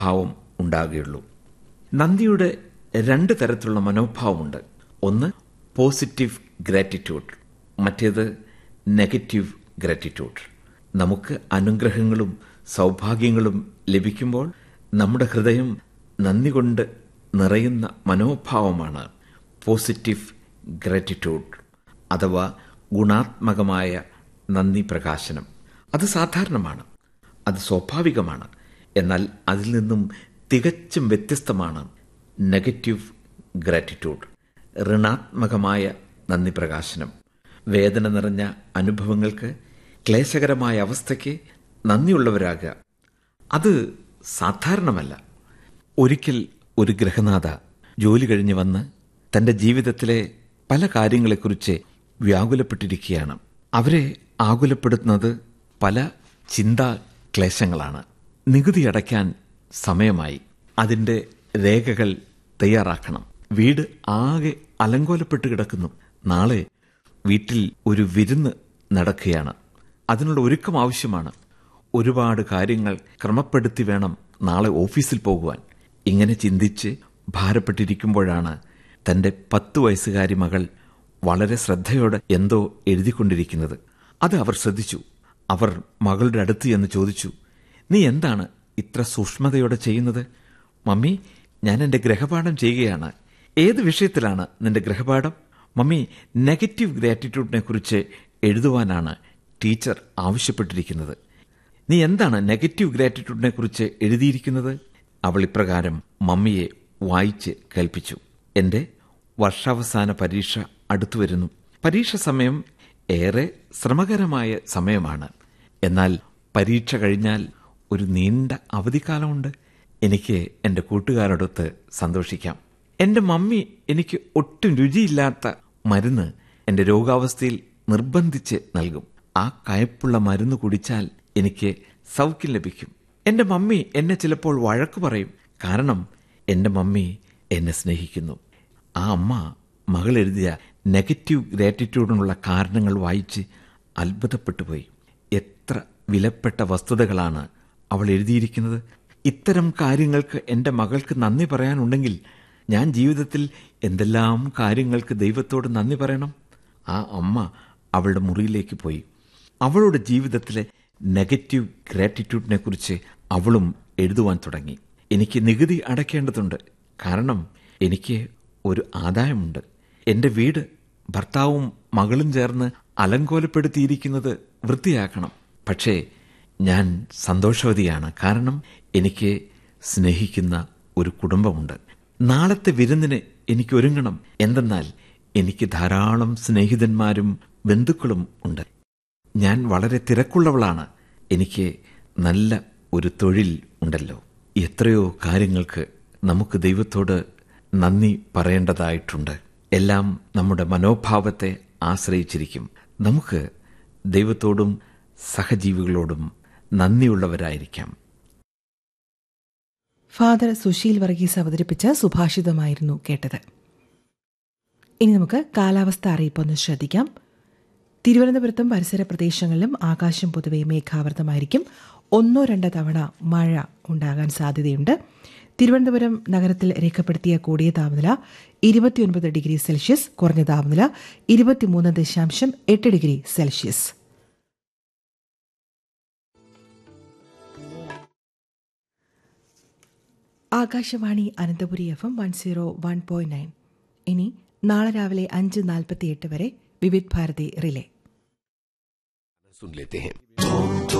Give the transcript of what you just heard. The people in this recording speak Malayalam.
ഭാവം ഉണ്ടാകുകയുള്ളൂ നന്ദിയുടെ രണ്ട് തരത്തിലുള്ള മനോഭാവമുണ്ട് ഒന്ന് പോസിറ്റീവ് ഗ്രാറ്റിറ്റ്യൂഡ് മറ്റേത് നെഗറ്റീവ് ഗ്രാറ്റിറ്റ്യൂഡ് നമുക്ക് അനുഗ്രഹങ്ങളും സൗഭാഗ്യങ്ങളും ലഭിക്കുമ്പോൾ നമ്മുടെ ഹൃദയം നന്ദി കൊണ്ട് നിറയുന്ന മനോഭാവമാണ് പോസിറ്റീവ് ഗ്രാറ്റിറ്റ്യൂഡ് അഥവാ ഗുണാത്മകമായ നന്ദി പ്രകാശനം അത് സാധാരണമാണ് അത് സ്വാഭാവികമാണ് എന്നാൽ അതിൽ നിന്നും തികച്ചും വ്യത്യസ്തമാണ് നെഗറ്റീവ് ഗ്രാറ്റിറ്റ്യൂഡ് ഋണാത്മകമായ നന്ദി പ്രകാശനം വേദന നിറഞ്ഞ അനുഭവങ്ങൾക്ക് ക്ലേശകരമായ അവസ്ഥയ്ക്ക് നന്ദിയുള്ളവരാകുക അത് സാധാരണമല്ല ഒരിക്കൽ ഒരു ഗൃഹനാഥ ജോലി കഴിഞ്ഞ് വന്ന് തന്റെ ജീവിതത്തിലെ പല കാര്യങ്ങളെക്കുറിച്ച് വ്യാകുലപ്പെട്ടിരിക്കുകയാണ് അവരെ ആകുലപ്പെടുത്തുന്നത് പല ചിന്താ ക്ലേശങ്ങളാണ് നികുതി അടയ്ക്കാൻ സമയമായി അതിന്റെ രേഖകൾ തയ്യാറാക്കണം വീട് ആകെ അലങ്കോലപ്പെട്ട് കിടക്കുന്നു നാളെ വീട്ടിൽ ഒരു വിരുന്ന് നടക്കുകയാണ് അതിനുള്ള ഒരുക്കം ആവശ്യമാണ് ഒരുപാട് കാര്യങ്ങൾ ക്രമപ്പെടുത്തി വേണം നാളെ ഓഫീസിൽ പോകുവാൻ ഇങ്ങനെ ചിന്തിച്ച് ഭാരപ്പെട്ടിരിക്കുമ്പോഴാണ് തന്റെ പത്തു വയസ്സുകാരി മകൾ വളരെ ശ്രദ്ധയോടെ എന്തോ എഴുതിക്കൊണ്ടിരിക്കുന്നത് അത് അവർ ശ്രദ്ധിച്ചു അവർ മകളുടെ അടുത്ത് എന്ന് ചോദിച്ചു നീ എന്താണ് ഇത്ര സൂക്ഷ്മതയോടെ ചെയ്യുന്നത് മമ്മി ഞാൻ എന്റെ ഗ്രഹപാഠം ചെയ്യുകയാണ് ഏത് വിഷയത്തിലാണ് നിന്റെ ഗ്രഹപാഠം മമ്മി നെഗറ്റീവ് ഗ്രാറ്റിറ്റ്യൂഡിനെ കുറിച്ച് എഴുതുവാനാണ് ടീച്ചർ ആവശ്യപ്പെട്ടിരിക്കുന്നത് നീ എന്താണ് നെഗറ്റീവ് ഗ്രാറ്റിറ്റ്യൂഡിനെ കുറിച്ച് എഴുതിയിരിക്കുന്നത് അവൾ ഇപ്രകാരം മമ്മിയെ വായിച്ച് കേൾപ്പിച്ചു എന്റെ വർഷാവസാന പരീക്ഷ അടുത്തു വരുന്നു പരീക്ഷ സമയം ഏറെ ശ്രമകരമായ സമയമാണ് എന്നാൽ പരീക്ഷ കഴിഞ്ഞാൽ ഒരു നീണ്ട അവധിക്കാലമുണ്ട് എനിക്ക് എൻ്റെ കൂട്ടുകാരോടൊത്ത് സന്തോഷിക്കാം എൻ്റെ മമ്മി എനിക്ക് ഒട്ടും രുചിയില്ലാത്ത മരുന്ന് എൻ്റെ രോഗാവസ്ഥയിൽ നിർബന്ധിച്ച് നൽകും ആ കയപ്പുള്ള മരുന്ന് കുടിച്ചാൽ എനിക്ക് സൗഖ്യം ലഭിക്കും എൻ്റെ മമ്മി എന്നെ ചിലപ്പോൾ വഴക്ക് പറയും കാരണം എൻ്റെ മമ്മി എന്നെ സ്നേഹിക്കുന്നു ആ അമ്മ മകൾ എഴുതിയ നെഗറ്റീവ് ഗ്രാറ്റിറ്റ്യൂഡിനുള്ള കാരണങ്ങൾ വായിച്ച് അത്ഭുതപ്പെട്ടു പോയി എത്ര വിലപ്പെട്ട വസ്തുതകളാണ് അവൾ എഴുതിയിരിക്കുന്നത് ഇത്തരം കാര്യങ്ങൾക്ക് എൻ്റെ മകൾക്ക് നന്ദി പറയാനുണ്ടെങ്കിൽ ഞാൻ ജീവിതത്തിൽ എന്തെല്ലാം കാര്യങ്ങൾക്ക് ദൈവത്തോട് നന്ദി പറയണം ആ അമ്മ അവളുടെ മുറിയിലേക്ക് പോയി അവളുടെ ജീവിതത്തിലെ നെഗറ്റീവ് ഗ്രാറ്റിറ്റ്യൂഡിനെ കുറിച്ച് അവളും എഴുതുവാൻ തുടങ്ങി എനിക്ക് നികുതി അടയ്ക്കേണ്ടതുണ്ട് കാരണം എനിക്ക് ഒരു ആദായമുണ്ട് എൻ്റെ വീട് ഭർത്താവും മകളും ചേർന്ന് അലങ്കോലപ്പെടുത്തിയിരിക്കുന്നത് വൃത്തിയാക്കണം പക്ഷേ ഞാൻ സന്തോഷവതിയാണ് കാരണം എനിക്ക് സ്നേഹിക്കുന്ന ഒരു കുടുംബമുണ്ട് നാളത്തെ വിരുന്നിന് എനിക്ക് ഒരുങ്ങണം എന്തെന്നാൽ എനിക്ക് ധാരാളം സ്നേഹിതന്മാരും ബന്ധുക്കളും ഉണ്ട് ഞാൻ വളരെ തിരക്കുള്ളവളാണ് എനിക്ക് നല്ല ഒരു തൊഴിൽ ഉണ്ടല്ലോ എത്രയോ കാര്യങ്ങൾക്ക് നമുക്ക് ദൈവത്തോട് നന്ദി പറയേണ്ടതായിട്ടുണ്ട് എല്ലാം നമ്മുടെ മനോഭാവത്തെ ആശ്രയിച്ചിരിക്കും നമുക്ക് ദൈവത്തോടും സഹജീവികളോടും നന്ദിയുള്ളവരായിരിക്കാം ഫാദർ സുശീൽ വർഗീസ് അവതരിപ്പിച്ച സുഭാഷിതമായിരുന്നു കേട്ടത് ഇനി നമുക്ക് കാലാവസ്ഥ അറിയിപ്പൊന്ന് ശ്രദ്ധിക്കാം തിരുവനന്തപുരത്തും പരിസര പ്രദേശങ്ങളിലും ആകാശം പൊതുവെ മേഘാവൃതമായിരിക്കും ഒന്നോ രണ്ടോ തവണ മഴ ഉണ്ടാകാൻ സാധ്യതയുണ്ട് തിരുവനന്തപുരം നഗരത്തിൽ രേഖപ്പെടുത്തിയ കൂടിയ താപനില ഇരുപത്തിയൊൻപത് ഡിഗ്രി സെൽഷ്യസ് കുറഞ്ഞ താപനില ഇരുപത്തിമൂന്ന് ദശാംശം എട്ട് degree Celsius Akashvani Ananthapuri F M one zero one point nine ഇനി നാളെ രാവിലെ അഞ്ച് നാൽപ്പത്തിയെട്ട് വരെ വിവിധ് ഭാരതി റിലേ सुन लेते हैं